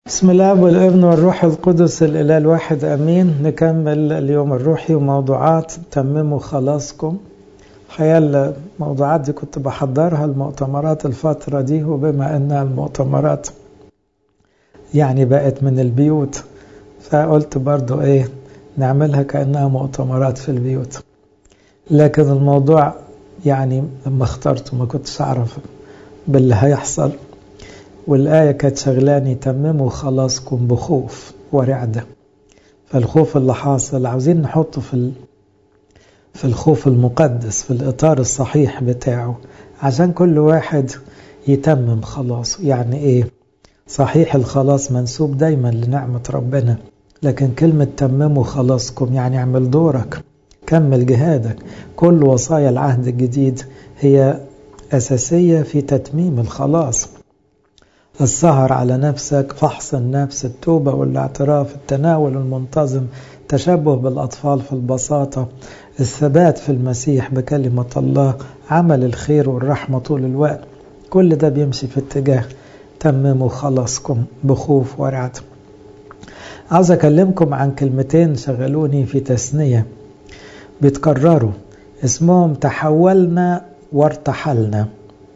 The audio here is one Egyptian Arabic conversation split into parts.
بسم الله والابن والروح القدس الإله الواحد أمين نكمل اليوم الروحي وموضوعات تمموا خلاصكم الحقيقة الموضوعات دي كنت بحضرها المؤتمرات الفترة دي وبما أنها المؤتمرات يعني بقت من البيوت فقلت برضو إيه نعملها كأنها مؤتمرات في البيوت لكن الموضوع يعني لما اخترته ما كنتش أعرف باللي هيحصل والآية كانت شغلاني تمموا خلاصكم بخوف ورعدة فالخوف اللي حاصل عاوزين نحطه في في الخوف المقدس في الإطار الصحيح بتاعه عشان كل واحد يتمم خلاصه يعني إيه صحيح الخلاص منسوب دايما لنعمة ربنا لكن كلمة تمموا خلاصكم يعني اعمل دورك كمل جهادك كل وصايا العهد الجديد هي أساسية في تتميم الخلاص السهر على نفسك فحص النفس التوبة والاعتراف التناول المنتظم تشبه بالأطفال في البساطة الثبات في المسيح بكلمة الله عمل الخير والرحمة طول الوقت كل ده بيمشي في اتجاه تمموا خلاصكم بخوف ورعد عاوز أكلمكم عن كلمتين شغلوني في تثنية بيتكرروا اسمهم تحولنا وارتحلنا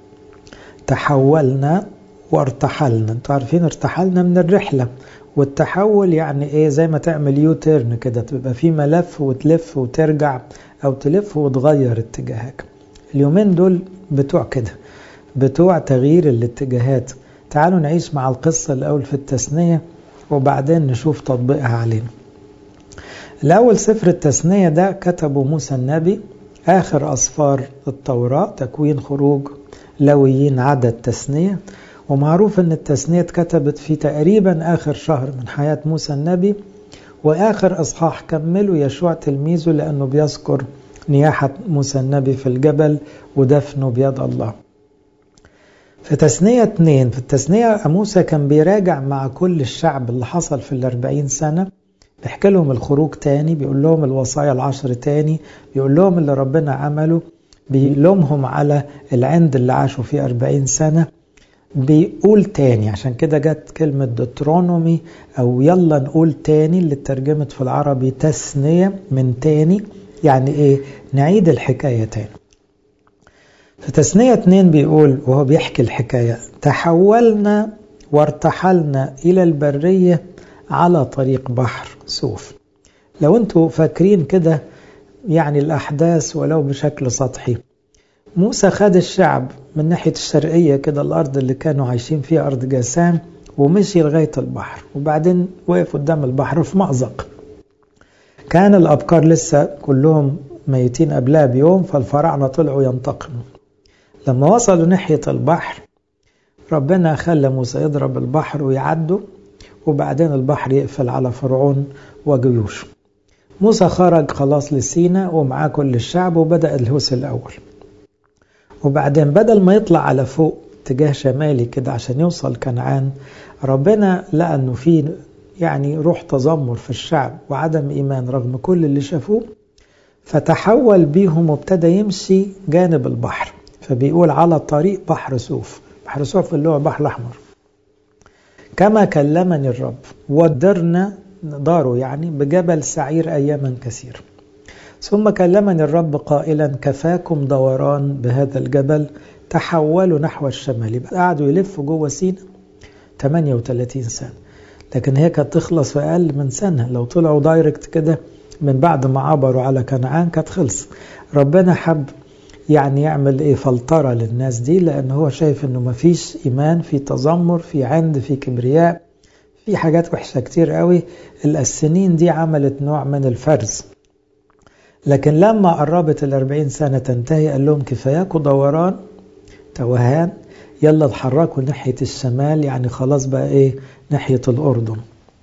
تحولنا وارتحلنا انتوا عارفين ارتحلنا من الرحلة والتحول يعني ايه زي ما تعمل يو تيرن كده تبقى في ملف وتلف وترجع او تلف وتغير اتجاهك اليومين دول بتوع كده بتوع تغيير الاتجاهات تعالوا نعيش مع القصة الأول في التثنية وبعدين نشوف تطبيقها علينا الأول سفر التثنية ده كتبه موسى النبي آخر أصفار التوراة تكوين خروج لويين عدد تثنية ومعروف أن التثنية اتكتبت في تقريبا آخر شهر من حياة موسى النبي وآخر إصحاح كمله يشوع تلميذه لأنه بيذكر نياحة موسى النبي في الجبل ودفنه بيد الله في تثنية اتنين في التثنية موسى كان بيراجع مع كل الشعب اللي حصل في الأربعين سنة بيحكي لهم الخروج تاني بيقول لهم الوصايا العشر تاني بيقول لهم اللي ربنا عمله بيلومهم على العند اللي عاشوا فيه أربعين سنة بيقول تاني عشان كده جت كلمة دوترونومي أو يلا نقول تاني اللي اترجمت في العربي تثنية من تاني يعني إيه نعيد الحكاية تاني في تثنية اتنين بيقول وهو بيحكي الحكاية تحولنا وارتحلنا إلى البرية على طريق بحر سوف لو انتوا فاكرين كده يعني الأحداث ولو بشكل سطحي موسى خد الشعب من ناحية الشرقية كده الأرض اللي كانوا عايشين فيها أرض جاسام ومشي لغاية البحر وبعدين وقف قدام البحر في مأزق كان الأبكار لسه كلهم ميتين قبلها بيوم فالفراعنة طلعوا ينتقموا لما وصلوا ناحية البحر ربنا خلى موسى يضرب البحر ويعدوا وبعدين البحر يقفل على فرعون وجيوشه موسى خرج خلاص لسينا ومعاه كل الشعب وبدأ الهوس الأول وبعدين بدل ما يطلع على فوق اتجاه شمالي كده عشان يوصل كنعان ربنا لقى انه في يعني روح تذمر في الشعب وعدم ايمان رغم كل اللي شافوه فتحول بيهم وابتدى يمشي جانب البحر فبيقول على طريق بحر سوف بحر سوف اللي هو البحر الاحمر كما كلمني الرب ودرنا داره يعني بجبل سعير اياما كثير ثم كلمني الرب قائلا كفاكم دوران بهذا الجبل تحولوا نحو الشمال قعدوا يلفوا جوه سينا 38 سنة لكن هي كانت تخلص في أقل من سنة لو طلعوا دايركت كده من بعد ما عبروا على كنعان كانت خلص ربنا حب يعني يعمل ايه فلترة للناس دي لأن هو شايف انه مفيش إيمان في تذمر في عند في كبرياء في حاجات وحشة كتير قوي السنين دي عملت نوع من الفرز لكن لما قربت الأربعين سنة تنتهي قال لهم كفاياكم دوران توهان يلا اتحركوا ناحية الشمال يعني خلاص بقى ايه ناحية الأردن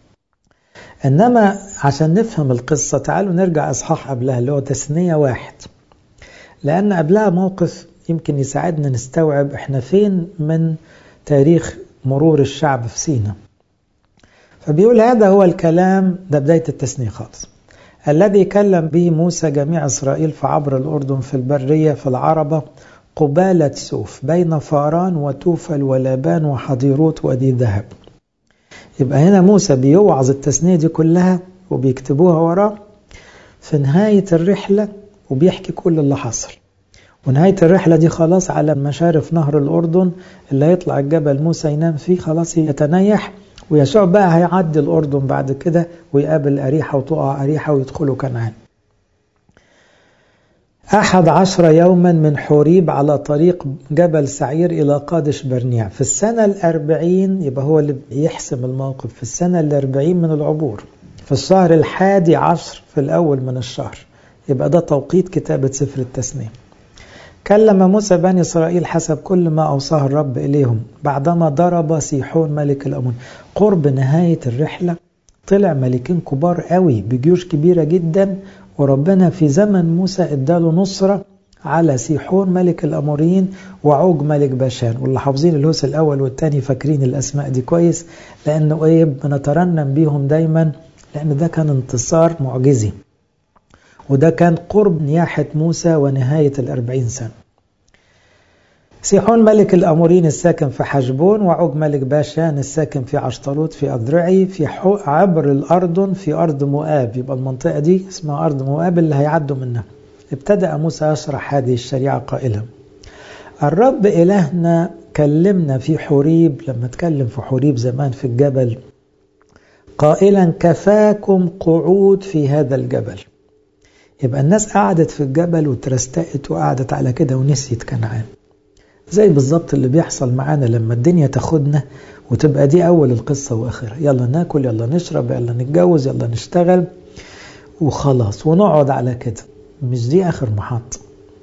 إنما عشان نفهم القصة تعالوا نرجع إصحاح قبلها اللي هو تثنية واحد لأن قبلها موقف يمكن يساعدنا نستوعب احنا فين من تاريخ مرور الشعب في سينا فبيقول هذا هو الكلام ده بداية التثنية خالص الذي كلم به موسى جميع إسرائيل في عبر الأردن في البرية في العربة قبالة سوف بين فاران وتوفل ولابان وحضيروت وذي ذهب يبقى هنا موسى بيوعظ التثنية دي كلها وبيكتبوها وراه في نهاية الرحلة وبيحكي كل اللي حصل ونهاية الرحلة دي خلاص على مشارف نهر الأردن اللي هيطلع الجبل موسى ينام فيه خلاص يتنيح ويسوع بقى هيعدي الأردن بعد كده ويقابل أريحة وتقع أريحة ويدخلوا كنعان أحد عشر يوما من حوريب على طريق جبل سعير إلى قادش برنيع في السنة الأربعين يبقى هو اللي يحسم الموقف في السنة الأربعين من العبور في الشهر الحادي عشر في الأول من الشهر يبقى ده توقيت كتابة سفر التثنية كلم موسى بني إسرائيل حسب كل ما أوصاه الرب إليهم بعدما ضرب سيحون ملك الأمون قرب نهاية الرحلة طلع ملكين كبار قوي بجيوش كبيرة جدا وربنا في زمن موسى اداله نصرة على سيحون ملك الأموريين وعوج ملك باشان واللي حافظين الهوس الأول والثاني فاكرين الأسماء دي كويس لأنه إيه بنترنم بيهم دايما لأن ده كان انتصار معجزي وده كان قرب نياحة موسى ونهاية الأربعين سنة سيحون ملك الأمورين الساكن في حجبون وعوج ملك باشان الساكن في عشتروت في أذرعي في عبر الأردن في أرض مؤاب يبقى المنطقة دي اسمها أرض مؤاب اللي هيعدوا منها ابتدأ موسى يشرح هذه الشريعة قائلا الرب إلهنا كلمنا في حوريب لما اتكلم في حوريب زمان في الجبل قائلا كفاكم قعود في هذا الجبل يبقى الناس قعدت في الجبل وترستقت وقعدت على كده ونسيت كنعان زي بالظبط اللي بيحصل معانا لما الدنيا تاخدنا وتبقى دي أول القصة وآخرها يلا ناكل يلا نشرب يلا نتجوز يلا نشتغل وخلاص ونقعد على كده مش دي آخر محطة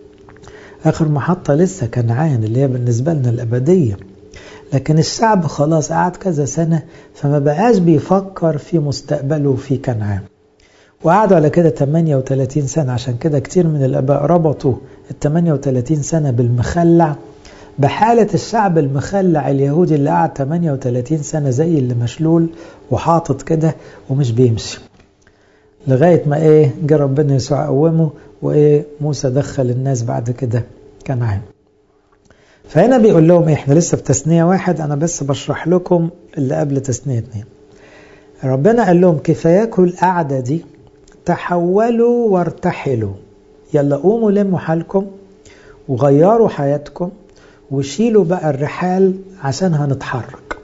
آخر محطة لسه كنعان اللي هي بالنسبة لنا الأبدية لكن الشعب خلاص قعد كذا سنة فما بقاش بيفكر في مستقبله في كنعان وقعدوا على كده 38 سنة عشان كده كتير من الآباء ربطوا ال 38 سنة بالمخلع بحالة الشعب المخلع اليهودي اللي قعد 38 سنة زي اللي مشلول وحاطط كده ومش بيمشي لغاية ما ايه جه ربنا يسوع قومه وايه موسى دخل الناس بعد كده كنعان فهنا بيقول لهم ايه احنا لسه في تثنية واحد انا بس بشرح لكم اللي قبل تثنية اتنين ربنا قال لهم كفاياكم القعدة دي تحولوا وارتحلوا يلا قوموا لموا حالكم وغيروا حياتكم وشيلوا بقى الرحال عشان هنتحرك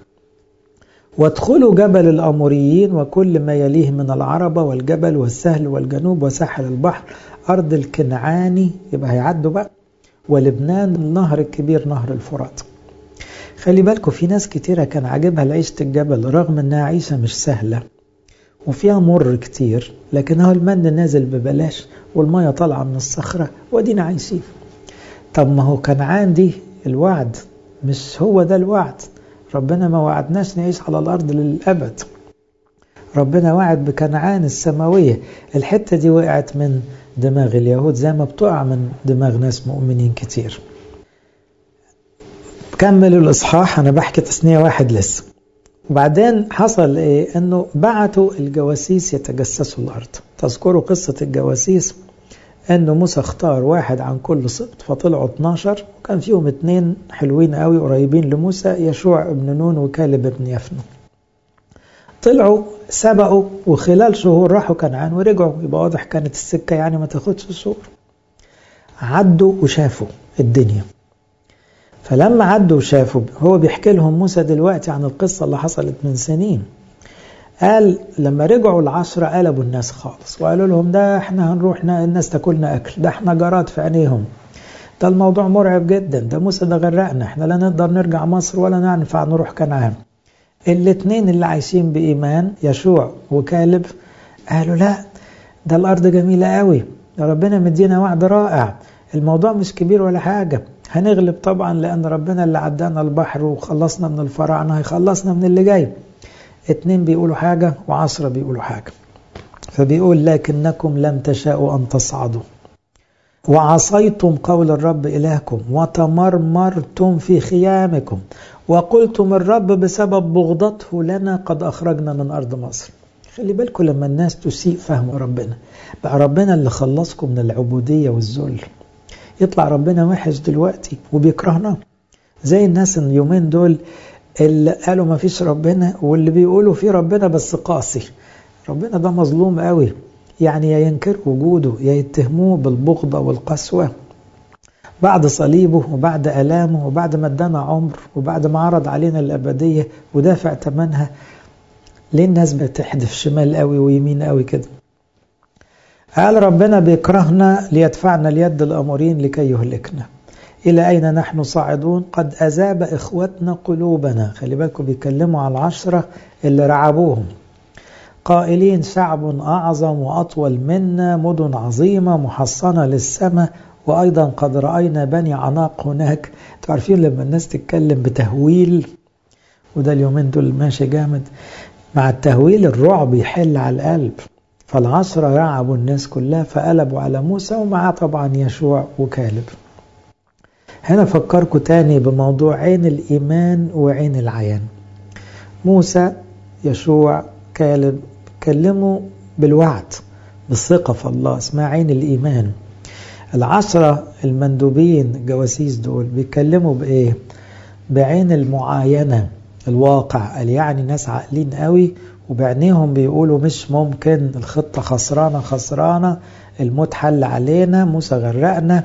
وادخلوا جبل الأموريين وكل ما يليه من العربة والجبل والسهل والجنوب وساحل البحر أرض الكنعاني يبقى هيعدوا بقى ولبنان النهر الكبير نهر الفرات خلي بالكم في ناس كتيرة كان عاجبها لعيشة الجبل رغم انها عيشة مش سهلة وفيها مر كتير لكن هو المن نازل ببلاش والمية طالعة من الصخرة ودينا عايشين طب ما هو كنعان دي الوعد مش هو ده الوعد ربنا ما وعدناش نعيش على الأرض للأبد ربنا وعد بكنعان السماوية الحتة دي وقعت من دماغ اليهود زي ما بتقع من دماغ ناس مؤمنين كتير كملوا الإصحاح أنا بحكي تثنية واحد لسه وبعدين حصل إيه أنه بعتوا الجواسيس يتجسسوا الأرض تذكروا قصة الجواسيس أنه موسى اختار واحد عن كل سبط فطلعوا 12 وكان فيهم اتنين حلوين قوي قريبين لموسى يشوع ابن نون وكالب ابن يفنو طلعوا سبقوا وخلال شهور راحوا كنعان ورجعوا يبقى واضح كانت السكة يعني ما تاخدش شهور عدوا وشافوا الدنيا فلما عدوا وشافوا هو بيحكي لهم موسى دلوقتي عن القصة اللي حصلت من سنين قال لما رجعوا العشرة قلبوا الناس خالص وقالوا لهم ده احنا هنروح الناس تاكلنا اكل ده احنا جراد في عينيهم ده الموضوع مرعب جدا ده موسى ده غرقنا احنا لا نقدر نرجع مصر ولا ينفع نروح كنعان الاثنين اللي عايشين بإيمان يشوع وكالب قالوا لا ده الأرض جميلة قوي ده ربنا مدينا وعد رائع الموضوع مش كبير ولا حاجة هنغلب طبعا لأن ربنا اللي عدانا البحر وخلصنا من الفراعنة هيخلصنا من اللي جاي اتنين بيقولوا حاجة وعشرة بيقولوا حاجة فبيقول لكنكم لم تشاءوا أن تصعدوا وعصيتم قول الرب إلهكم وتمرمرتم في خيامكم وقلتم الرب بسبب بغضته لنا قد أخرجنا من أرض مصر خلي بالكم لما الناس تسيء فهم ربنا بقى ربنا اللي خلصكم من العبودية والذل يطلع ربنا وحش دلوقتي وبيكرهنا زي الناس اليومين دول اللي قالوا ما فيش ربنا واللي بيقولوا في ربنا بس قاسي ربنا ده مظلوم قوي يعني يا ينكر وجوده يا يتهموه بالبغضة والقسوة بعد صليبه وبعد ألامه وبعد ما ادانا عمر وبعد ما عرض علينا الأبدية ودافع ثمنها ليه الناس بتحدف شمال قوي ويمين قوي كده قال ربنا بيكرهنا ليدفعنا اليد الأمورين لكي يهلكنا إلى أين نحن صاعدون قد أذاب إخوتنا قلوبنا خلي بالكم بيتكلموا على العشرة اللي رعبوهم قائلين شعب أعظم وأطول منا مدن عظيمة محصنة للسماء وأيضا قد رأينا بني عناق هناك تعرفين لما الناس تتكلم بتهويل وده اليومين دول ماشي جامد مع التهويل الرعب يحل على القلب فالعشرة رعبوا الناس كلها فقلبوا على موسى ومعاه طبعا يشوع وكالب هنا فكركم تاني بموضوع عين الإيمان وعين العيان موسى يشوع كالب كلموا بالوعد بالثقة في الله اسمها عين الإيمان العشرة المندوبين الجواسيس دول بيتكلموا بإيه بعين المعاينة الواقع قال يعني ناس عاقلين قوي وبعينيهم بيقولوا مش ممكن الخطة خسرانة خسرانة الموت حل علينا موسى غرقنا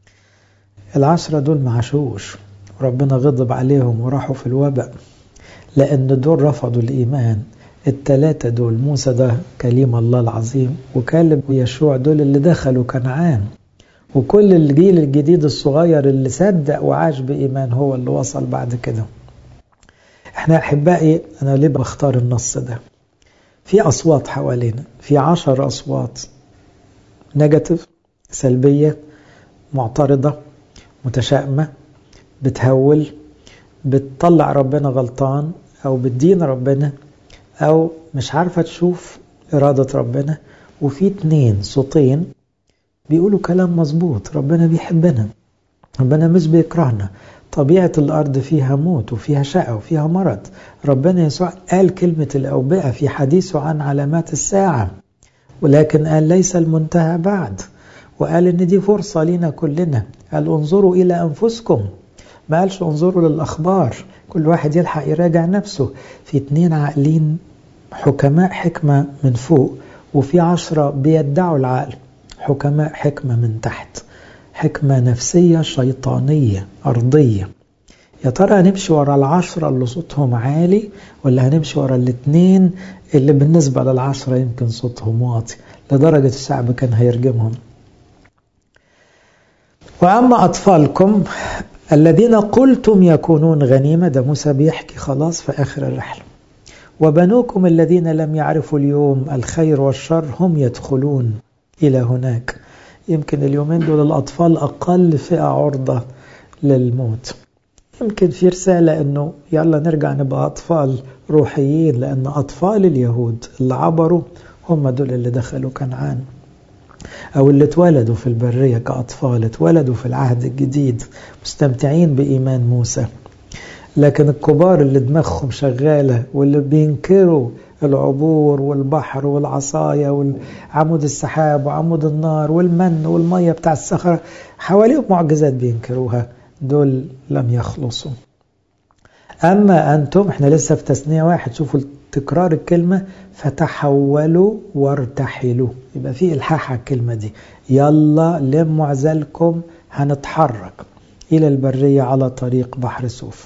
العشرة دول معشوش ربنا غضب عليهم وراحوا في الوباء لأن دول رفضوا الإيمان التلاتة دول موسى ده كليم الله العظيم وكالب ويشوع دول اللي دخلوا كنعان وكل الجيل الجديد الصغير اللي صدق وعاش بإيمان هو اللي وصل بعد كده احنا أحبائي أنا ليه بختار النص ده في أصوات حوالينا في عشر أصوات نيجاتيف سلبية معترضة متشائمة بتهول بتطلع ربنا غلطان أو بتدين ربنا أو مش عارفة تشوف إرادة ربنا وفي اتنين صوتين بيقولوا كلام مظبوط ربنا بيحبنا ربنا مش بيكرهنا طبيعة الأرض فيها موت وفيها شقة وفيها مرض ربنا يسوع قال كلمة الأوبئة في حديثه عن علامات الساعة ولكن قال ليس المنتهى بعد وقال إن دي فرصة لينا كلنا قال انظروا إلى أنفسكم ما قالش انظروا للأخبار كل واحد يلحق يراجع نفسه في اتنين عاقلين حكماء حكمة من فوق وفي عشرة بيدعوا العقل حكماء حكمة من تحت حكمة نفسية شيطانية أرضية يا ترى هنمشي ورا العشرة اللي صوتهم عالي ولا هنمشي ورا الاتنين اللي بالنسبة للعشرة يمكن صوتهم واطي لدرجة الشعب كان هيرجمهم وأما أطفالكم الذين قلتم يكونون غنيمة ده موسى بيحكي خلاص في آخر الرحلة وبنوكم الذين لم يعرفوا اليوم الخير والشر هم يدخلون إلى هناك يمكن اليومين دول الأطفال أقل فئة عرضة للموت يمكن في رسالة أنه يلا نرجع نبقى أطفال روحيين لأن أطفال اليهود اللي عبروا هم دول اللي دخلوا كنعان أو اللي اتولدوا في البرية كأطفال اتولدوا في العهد الجديد مستمتعين بإيمان موسى لكن الكبار اللي دماغهم شغالة واللي بينكروا العبور والبحر والعصاية وعمود السحاب وعمود النار والمن والمية بتاع الصخرة حواليهم معجزات بينكروها دول لم يخلصوا أما أنتم احنا لسه في تثنية واحد شوفوا تكرار الكلمة فتحولوا وارتحلوا يبقى في إلحاح على الكلمة دي يلا لموا عزلكم هنتحرك إلى البرية على طريق بحر سوف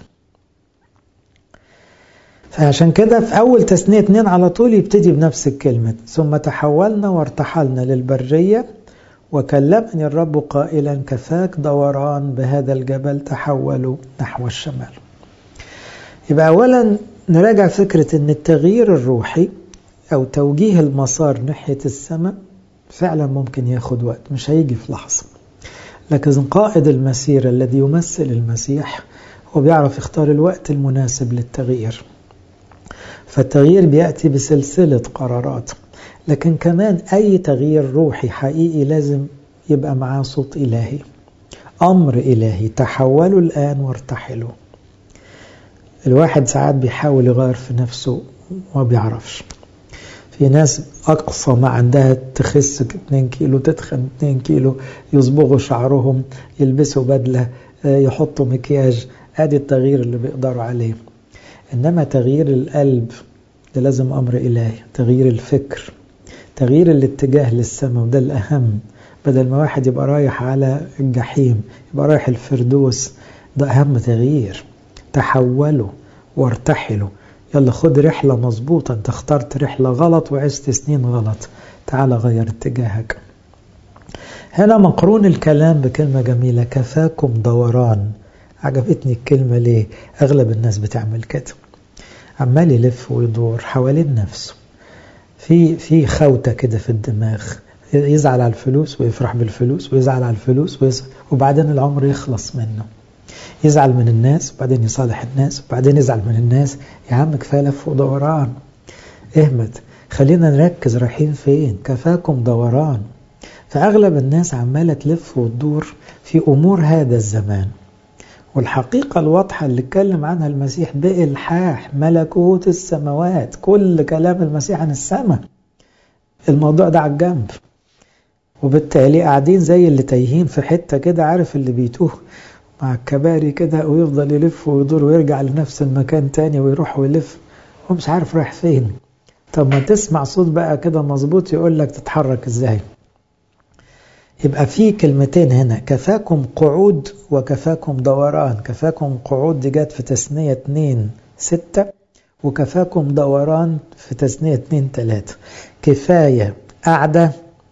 فعشان كده في أول تثنية اتنين على طول يبتدي بنفس الكلمة ثم تحولنا وارتحلنا للبرية وكلمني الرب قائلا كفاك دوران بهذا الجبل تحولوا نحو الشمال يبقى أولا نراجع فكرة أن التغيير الروحي أو توجيه المسار ناحية السماء فعلا ممكن ياخد وقت مش هيجي في لحظة لكن قائد المسيرة الذي يمثل المسيح هو بيعرف يختار الوقت المناسب للتغيير فالتغيير بيأتي بسلسلة قرارات لكن كمان أي تغيير روحي حقيقي لازم يبقى معاه صوت إلهي أمر إلهي تحولوا الآن وارتحلوا الواحد ساعات بيحاول يغير في نفسه وما بيعرفش في ناس أقصى ما عندها تخس 2 كيلو تتخن 2 كيلو يصبغوا شعرهم يلبسوا بدلة يحطوا مكياج ادي التغيير اللي بيقدروا عليه إنما تغيير القلب ده لازم أمر إلهي تغيير الفكر تغيير الاتجاه للسماء وده الأهم بدل ما واحد يبقى رايح على الجحيم يبقى رايح الفردوس ده أهم تغيير تحولوا وارتحلوا يلا خد رحلة مظبوطة انت اخترت رحلة غلط وعشت سنين غلط تعال غير اتجاهك هنا مقرون الكلام بكلمة جميلة كفاكم دوران عجبتني الكلمة ليه أغلب الناس بتعمل كده عمال يلف ويدور حوالين نفسه في في خوته كده في الدماغ يزعل على الفلوس ويفرح بالفلوس ويزعل على الفلوس ويزعل وبعدين العمر يخلص منه يزعل من الناس وبعدين يصالح الناس وبعدين يزعل من الناس يا عم كفايه لف ودوران اهمت خلينا نركز رايحين فين كفاكم دوران فأغلب الناس عمالة تلف وتدور في أمور هذا الزمان والحقيقة الواضحة اللي اتكلم عنها المسيح بإلحاح ملكوت السماوات كل كلام المسيح عن السماء الموضوع ده على الجنب وبالتالي قاعدين زي اللي تايهين في حتة كده عارف اللي بيتوه مع الكباري كده ويفضل يلف ويدور ويرجع لنفس المكان تاني ويروح ويلف هو مش عارف رايح فين طب ما تسمع صوت بقى كده مظبوط يقول لك تتحرك ازاي يبقى في كلمتين هنا كفاكم قعود وكفاكم دوران كفاكم قعود دي جت في تثنية 2 6 وكفاكم دوران في تثنية 2 3 كفاية قعدة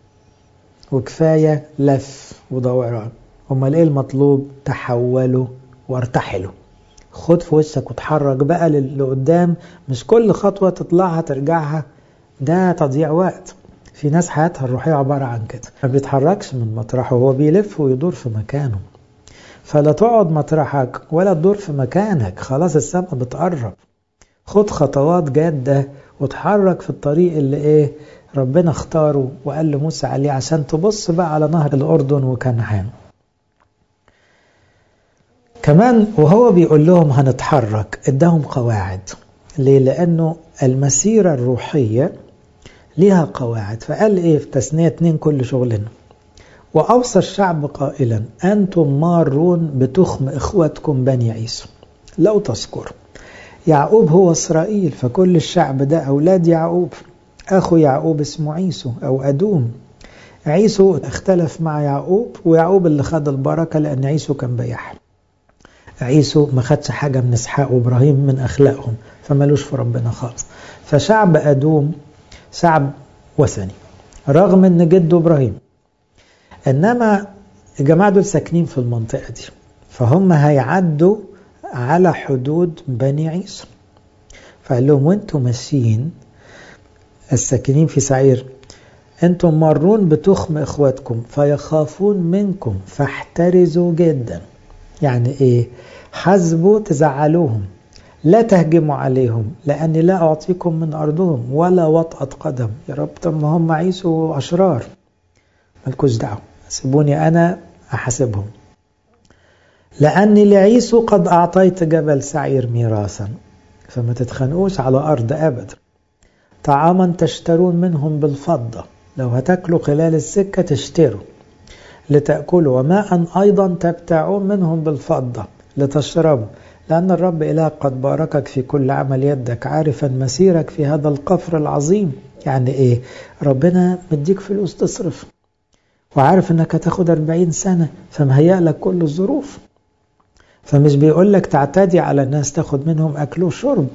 وكفاية لف ودوران امال ايه المطلوب تحولوا وارتحلوا خد في وشك وتحرك بقى لقدام مش كل خطوة تطلعها ترجعها ده تضييع وقت في ناس حياتها الروحية عبارة عن كده ما بيتحركش من مطرحه هو بيلف ويدور في مكانه فلا تقعد مطرحك ولا تدور في مكانك خلاص السماء بتقرب خد خطوات جادة وتحرك في الطريق اللي ايه ربنا اختاره وقال لموسى عليه عشان تبص بقى على نهر الأردن وكنعان كمان وهو بيقول لهم هنتحرك اداهم قواعد ليه لأنه المسيرة الروحية ليها قواعد فقال ايه في تثنية اتنين كل شغلنا وأوصى الشعب قائلا أنتم مارون بتخم إخوتكم بني عيسو لو تذكر يعقوب هو إسرائيل فكل الشعب ده أولاد يعقوب أخو يعقوب اسمه عيسو أو أدوم عيسو اختلف مع يعقوب ويعقوب اللي خد البركة لأن عيسو كان بيح عيسو ما خدش حاجة من إسحاق وإبراهيم من أخلاقهم فمالوش في ربنا خالص فشعب أدوم شعب وثني رغم ان جده ابراهيم انما الجماعه دول ساكنين في المنطقه دي فهم هيعدوا على حدود بني عيسى فقال لهم وانتم ماشيين الساكنين في سعير انتم مرون بتخم اخواتكم فيخافون منكم فاحترزوا جدا يعني ايه حسبوا تزعلوهم لا تهجموا عليهم لأني لا أعطيكم من أرضهم ولا وطأة قدم يا رب طب ما هم عيسوا أشرار مالكوش دعوة سيبوني أنا أحاسبهم لأني لعيسو قد أعطيت جبل سعير ميراثا فما تتخانقوش على أرض أبدا طعاما تشترون منهم بالفضة لو هتاكلوا خلال السكة تشتروا لتأكلوا وماء أيضا تبتاعون منهم بالفضة لتشربوا لأن الرب إله قد باركك في كل عمل يدك عارفا مسيرك في هذا القفر العظيم يعني إيه ربنا مديك فلوس تصرف وعارف أنك هتاخد 40 سنة فمهيأ لك كل الظروف فمش بيقول لك تعتدي على الناس تاخد منهم أكل وشرب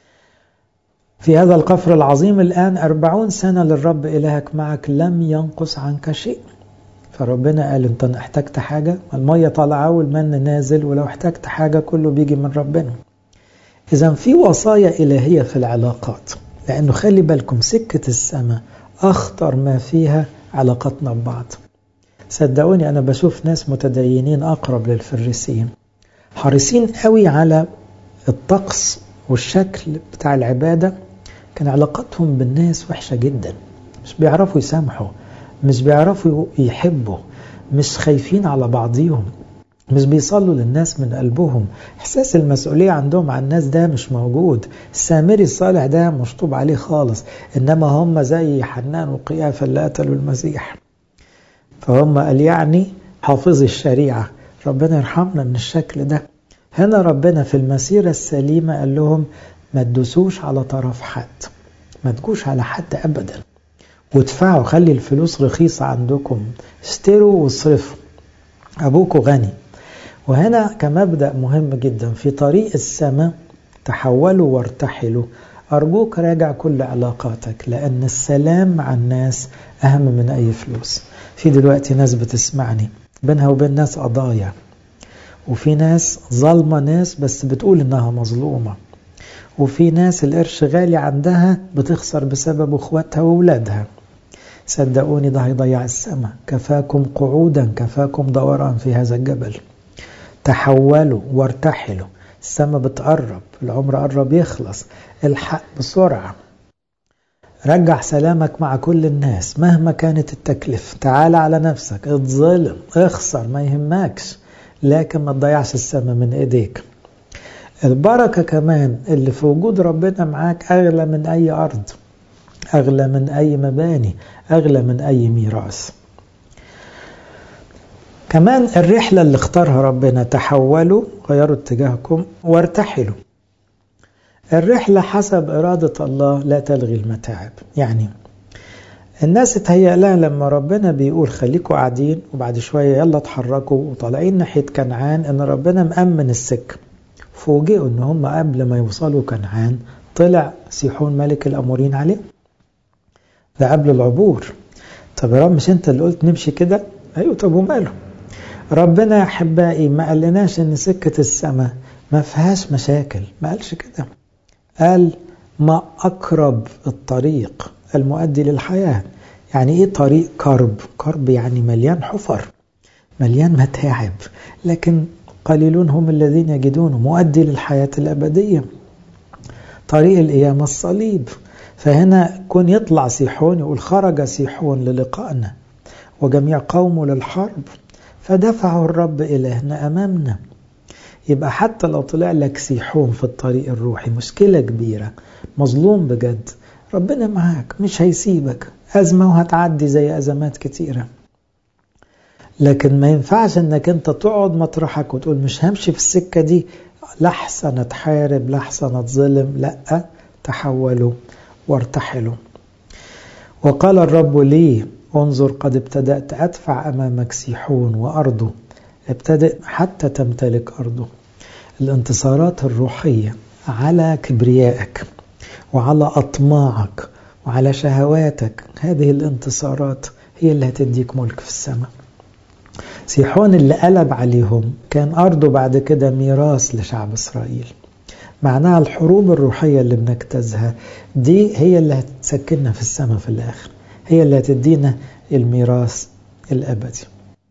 في هذا القفر العظيم الآن أربعون سنة للرب إلهك معك لم ينقص عنك شيء فربنا قال انت احتجت حاجة المية طالعة والمن نازل ولو احتجت حاجة كله بيجي من ربنا إذا في وصايا إلهية في العلاقات لأنه خلي بالكم سكة السماء أخطر ما فيها علاقتنا ببعض صدقوني أنا بشوف ناس متدينين أقرب للفريسيين حريصين قوي على الطقس والشكل بتاع العبادة كان علاقتهم بالناس وحشة جدا مش بيعرفوا يسامحوا مش بيعرفوا يحبوا مش خايفين على بعضيهم مش بيصلوا للناس من قلبهم احساس المسؤولية عندهم عن الناس ده مش موجود السامري الصالح ده مشطوب عليه خالص انما هم زي حنان وقيافة اللي قتلوا المسيح فهم قال يعني حافظي الشريعة ربنا يرحمنا من الشكل ده هنا ربنا في المسيرة السليمة قال لهم ما تدوسوش على طرف حد ما تجوش على حد أبدا وادفعوا خلي الفلوس رخيصة عندكم اشتروا واصرفوا أبوكوا غني وهنا كمبدأ مهم جدا في طريق السماء تحولوا وارتحلوا أرجوك راجع كل علاقاتك لأن السلام مع الناس أهم من أي فلوس في دلوقتي ناس بتسمعني بينها وبين ناس قضايا وفي ناس ظالمة ناس بس بتقول إنها مظلومة وفي ناس القرش غالي عندها بتخسر بسبب اخواتها وولادها صدقوني ده هيضيع السماء كفاكم قعودا كفاكم دوران في هذا الجبل تحولوا وارتحلوا السماء بتقرب العمر قرب يخلص الحق بسرعة رجع سلامك مع كل الناس مهما كانت التكلفة تعال على نفسك اتظلم اخسر ما يهمكش لكن ما تضيعش السماء من ايديك البركة كمان اللي في وجود ربنا معاك أغلى من أي أرض أغلى من أي مباني أغلى من أي ميراث كمان الرحلة اللي اختارها ربنا تحولوا غيروا اتجاهكم وارتحلوا الرحلة حسب إرادة الله لا تلغي المتاعب يعني الناس اتهيأ لها لما ربنا بيقول خليكوا قاعدين وبعد شوية يلا اتحركوا وطالعين ناحية كنعان ان ربنا مأمن السكة فوجئوا ان هم قبل ما يوصلوا كنعان طلع سيحون ملك الأمورين عليه ده قبل العبور طب يا رب مش انت اللي قلت نمشي كده ايوه طب وماله ربنا يا احبائي ما قالناش ان سكة السماء ما فيهاش مشاكل ما قالش كده قال ما أقرب الطريق المؤدي للحياة يعني إيه طريق كرب كرب يعني مليان حفر مليان متاعب لكن قليلون هم الذين يجدونه مؤدي للحياة الأبدية طريق القيامة الصليب فهنا كن يطلع سيحون يقول خرج سيحون للقائنا وجميع قومه للحرب فدفعه الرب إلهنا أمامنا يبقى حتى لو طلع لك سيحون في الطريق الروحي مشكلة كبيرة مظلوم بجد ربنا معاك مش هيسيبك أزمة وهتعدي زي أزمات كتيرة لكن ما ينفعش انك انت تقعد مطرحك وتقول مش همشي في السكة دي لحسن اتحارب لحسن اتظلم لا تحولوا وارتحلوا وقال الرب لي انظر قد ابتدأت أدفع أمامك سيحون وأرضه ابتدأ حتى تمتلك أرضه الانتصارات الروحية على كبريائك وعلى أطماعك وعلى شهواتك هذه الانتصارات هي اللي هتديك ملك في السماء سيحون اللي قلب عليهم كان أرضه بعد كده ميراث لشعب إسرائيل معناها الحروب الروحية اللي بنجتازها دي هي اللي هتسكننا في السماء في الآخر هي اللي هتدينا الميراث الأبدي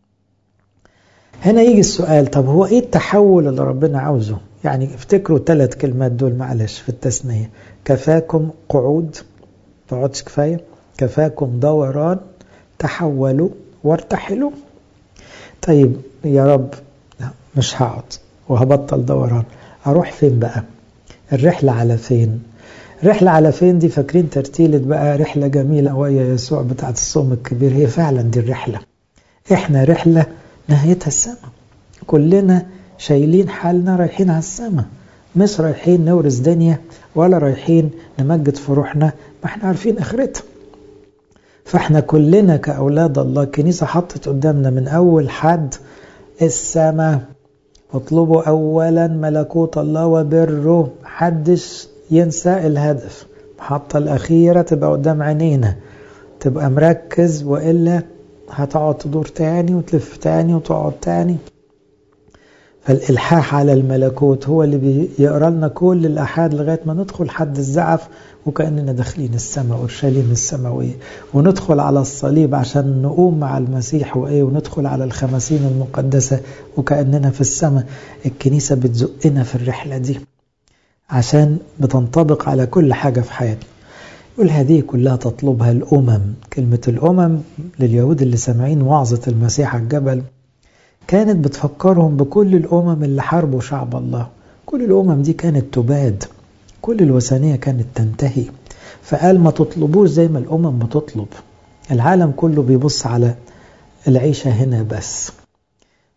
هنا يجي السؤال طب هو ايه التحول اللي ربنا عاوزه يعني افتكروا ثلاث كلمات دول معلش في التثنية كفاكم قعود تقعدش كفاية كفاكم دوران تحولوا وارتحلوا طيب يا رب لا مش هقعد وهبطل دوران اروح فين بقى الرحلة على فين رحلة على فين دي فاكرين ترتيلة بقى رحلة جميلة ويا يسوع بتاعت الصوم الكبير هي فعلا دي الرحلة احنا رحلة نهايتها السماء كلنا شايلين حالنا رايحين على السماء مش رايحين نورث دنيا ولا رايحين نمجد في روحنا ما احنا عارفين اخرتها فاحنا كلنا كأولاد الله الكنيسة حطت قدامنا من أول حد السماء اطلبوا أولا ملكوت الله وبره محدش ينسى الهدف المحطة الأخيرة تبقى قدام عينينا تبقى مركز وإلا هتقعد تدور تاني وتلف تاني وتقعد تاني فالإلحاح على الملكوت هو اللي بيقرا لنا كل الأحاد لغاية ما ندخل حد الزعف وكأننا داخلين السماء أورشليم السماوية وندخل على الصليب عشان نقوم مع المسيح وإيه وندخل على الخمسين المقدسة وكأننا في السماء الكنيسة بتزقنا في الرحلة دي عشان بتنطبق على كل حاجة في حياتنا يقول هذه كلها تطلبها الأمم كلمة الأمم لليهود اللي سامعين وعظة المسيح على الجبل كانت بتفكرهم بكل الأمم اللي حاربوا شعب الله كل الأمم دي كانت تباد كل الوثنية كانت تنتهي فقال ما تطلبوش زي ما الأمم بتطلب العالم كله بيبص على العيشة هنا بس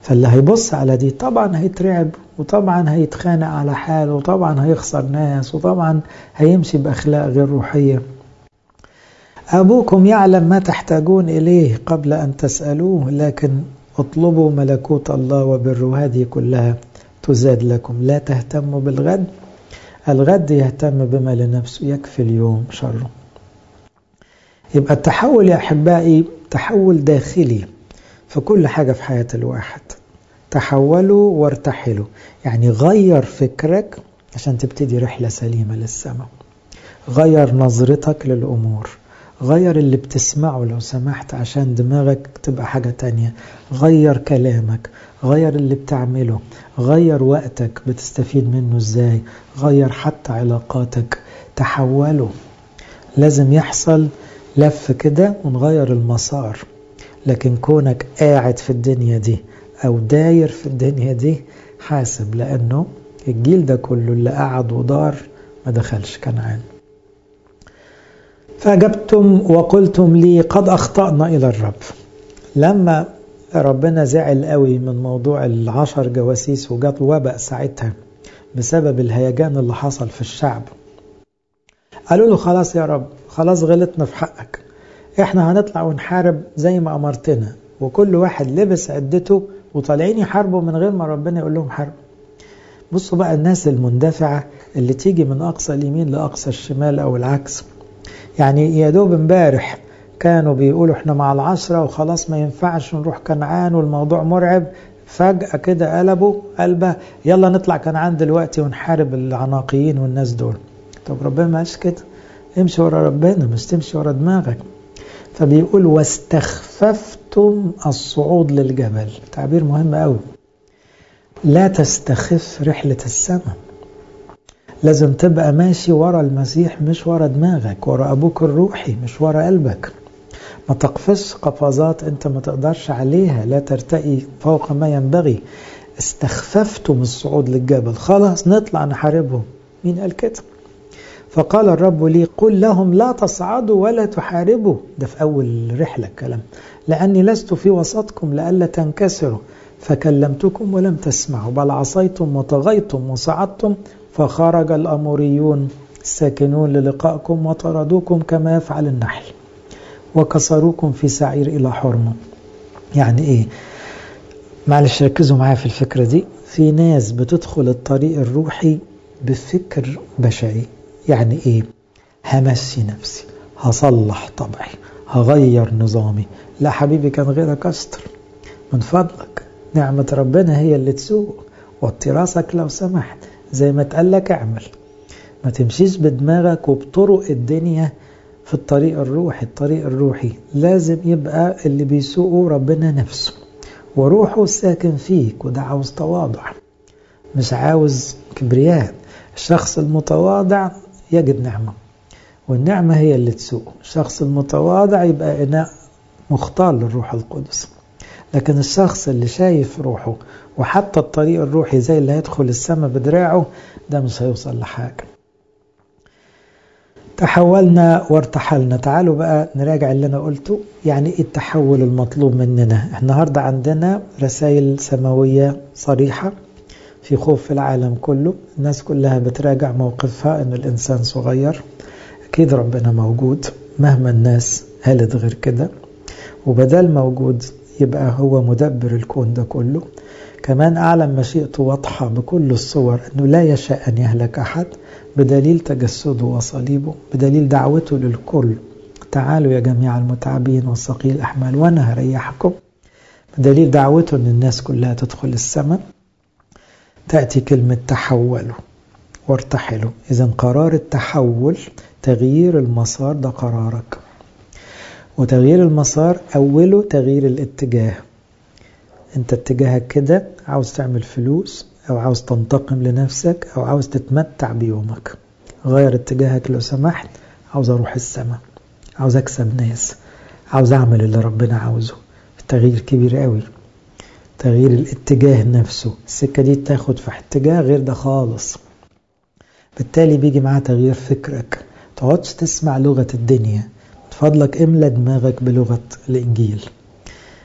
فاللي هيبص على دي طبعا هيترعب وطبعا هيتخانق على حاله وطبعا هيخسر ناس وطبعا هيمشي بأخلاق غير روحية أبوكم يعلم ما تحتاجون إليه قبل أن تسألوه لكن اطلبوا ملكوت الله وبره هذه كلها تزاد لكم لا تهتموا بالغد الغد يهتم بما لنفسه يكفي اليوم شره يبقى التحول يا أحبائي تحول داخلي في كل حاجة في حياة الواحد تحولوا وارتحلوا يعني غير فكرك عشان تبتدي رحلة سليمة للسماء غير نظرتك للأمور غير اللي بتسمعه لو سمحت عشان دماغك تبقى حاجة تانية غير كلامك غير اللي بتعمله غير وقتك بتستفيد منه ازاي غير حتى علاقاتك تحولوا لازم يحصل لف كده ونغير المسار لكن كونك قاعد في الدنيا دي او داير في الدنيا دي حاسب لانه الجيل ده كله اللي قعد ودار ما دخلش كنعان فأجبتم وقلتم لي قد أخطأنا إلى الرب لما ربنا زعل قوي من موضوع العشر جواسيس وجات وباء ساعتها بسبب الهيجان اللي حصل في الشعب قالوا له خلاص يا رب خلاص غلطنا في حقك احنا هنطلع ونحارب زي ما أمرتنا وكل واحد لبس عدته وطالعين يحاربوا من غير ما ربنا يقول لهم حاربوا بصوا بقى الناس المندفعة اللي تيجي من أقصى اليمين لأقصى الشمال أو العكس يعني يا دوب امبارح كانوا بيقولوا احنا مع العشرة وخلاص ما ينفعش نروح كنعان والموضوع مرعب فجأة كده قلبوا قلبه يلا نطلع كنعان دلوقتي ونحارب العناقيين والناس دول طب ربنا ما قالش كده امشي ورا ربنا مش تمشي ورا دماغك فبيقول واستخففتم الصعود للجبل تعبير مهم قوي لا تستخف رحلة السماء لازم تبقى ماشي ورا المسيح مش ورا دماغك ورا أبوك الروحي مش ورا قلبك ما تقفزش قفزات انت ما تقدرش عليها لا ترتقي فوق ما ينبغي استخففتم الصعود للجبل خلاص نطلع نحاربهم مين قال كده فقال الرب لي قل لهم لا تصعدوا ولا تحاربوا ده في أول رحلة كلام لأني لست في وسطكم لئلا تنكسروا فكلمتكم ولم تسمعوا بل عصيتم وطغيتم وصعدتم فخرج الأموريون الساكنون للقائكم وطردوكم كما يفعل النحل وكسروكم في سعير إلى حرمة يعني إيه معلش ركزوا معايا في الفكرة دي في ناس بتدخل الطريق الروحي بفكر بشري يعني إيه همشي نفسي هصلح طبعي هغير نظامي لا حبيبي كان غيرك أستر من فضلك نعمة ربنا هي اللي تسوق وطي راسك لو سمحت زي ما تقال لك اعمل ما تمشيش بدماغك وبطرق الدنيا في الطريق الروحي الطريق الروحي لازم يبقى اللي بيسوقه ربنا نفسه وروحه ساكن فيك وده عاوز تواضع مش عاوز كبرياء الشخص المتواضع يجد نعمة والنعمة هي اللي تسوقه الشخص المتواضع يبقى إناء مختار للروح القدس لكن الشخص اللي شايف روحه وحتى الطريق الروحي زي اللي هيدخل السماء بدراعه ده مش هيوصل لحاجة تحولنا وارتحلنا تعالوا بقى نراجع اللي أنا قلته يعني إيه التحول المطلوب مننا النهاردة عندنا رسائل سماوية صريحة في خوف في العالم كله الناس كلها بتراجع موقفها أن الإنسان صغير أكيد ربنا موجود مهما الناس قالت غير كده وبدل موجود يبقى هو مدبر الكون ده كله كمان أعلم مشيئته واضحة بكل الصور أنه لا يشاء أن يهلك أحد بدليل تجسده وصليبه بدليل دعوته للكل تعالوا يا جميع المتعبين والثقيل الأحمال وأنا هريحكم بدليل دعوته أن الناس كلها تدخل السماء تأتي كلمة تحولوا وارتحلوا إذا قرار التحول تغيير المسار ده قرارك وتغيير المسار أوله تغيير الاتجاه انت اتجاهك كده عاوز تعمل فلوس او عاوز تنتقم لنفسك او عاوز تتمتع بيومك غير اتجاهك لو سمحت عاوز اروح السماء عاوز اكسب ناس عاوز اعمل اللي ربنا عاوزه التغيير كبير قوي تغيير الاتجاه نفسه السكة دي تاخد في اتجاه غير ده خالص بالتالي بيجي معاه تغيير فكرك تقعدش تسمع لغة الدنيا فضلك املى دماغك بلغة الإنجيل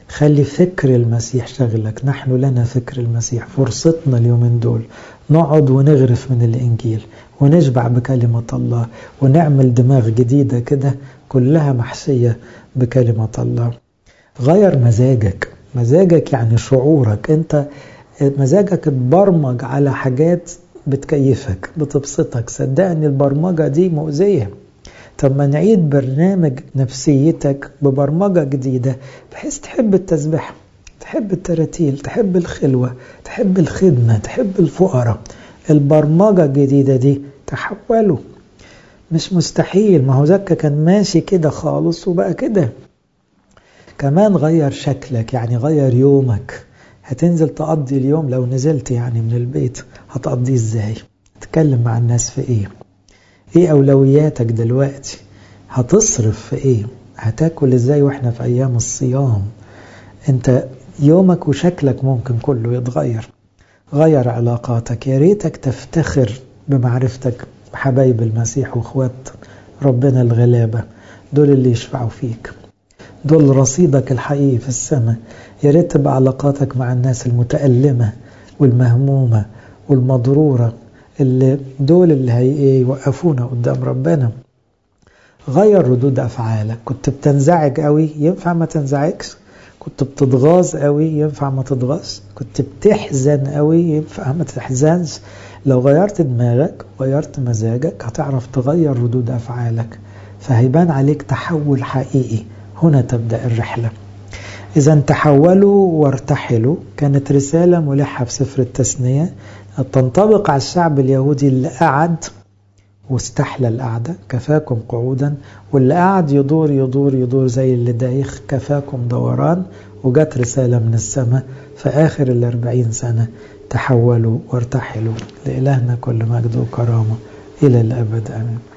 خلي فكر المسيح شغلك نحن لنا فكر المسيح فرصتنا اليومين دول نقعد ونغرف من الإنجيل ونشبع بكلمة الله ونعمل دماغ جديدة كده كلها محشية بكلمة الله غير مزاجك مزاجك يعني شعورك انت مزاجك اتبرمج على حاجات بتكيفك بتبسطك صدقني البرمجة دي مؤذية طب ما نعيد برنامج نفسيتك ببرمجة جديدة بحيث تحب التسبيح تحب التراتيل تحب الخلوة تحب الخدمة تحب الفقراء البرمجة الجديدة دي تحوله مش مستحيل ما هو زكا كان ماشي كده خالص وبقى كده كمان غير شكلك يعني غير يومك هتنزل تقضي اليوم لو نزلت يعني من البيت هتقضيه ازاي تتكلم مع الناس في ايه ايه اولوياتك دلوقتي هتصرف في ايه هتاكل ازاي واحنا في ايام الصيام انت يومك وشكلك ممكن كله يتغير غير علاقاتك يا ريتك تفتخر بمعرفتك بحبايب المسيح واخوات ربنا الغلابة دول اللي يشفعوا فيك دول رصيدك الحقيقي في السماء يا ريت تبقى علاقاتك مع الناس المتألمة والمهمومة والمضرورة اللي دول اللي هي يوقفونا قدام ربنا غير ردود أفعالك كنت بتنزعج قوي ينفع ما تنزعجش كنت بتتغاظ قوي ينفع ما تتغاظ كنت بتحزن قوي ينفع ما تحزنش لو غيرت دماغك غيرت مزاجك هتعرف تغير ردود أفعالك فهيبان عليك تحول حقيقي هنا تبدأ الرحلة إذا تحولوا وارتحلوا كانت رسالة ملحة في سفر التثنية تنطبق على الشعب اليهودي اللي قعد واستحلى القعدة كفاكم قعودا واللي قعد يدور يدور يدور زي اللي دايخ كفاكم دوران وجت رسالة من السماء في آخر الأربعين سنة تحولوا وارتحلوا لإلهنا كل مجد وكرامة إلى الأبد آمين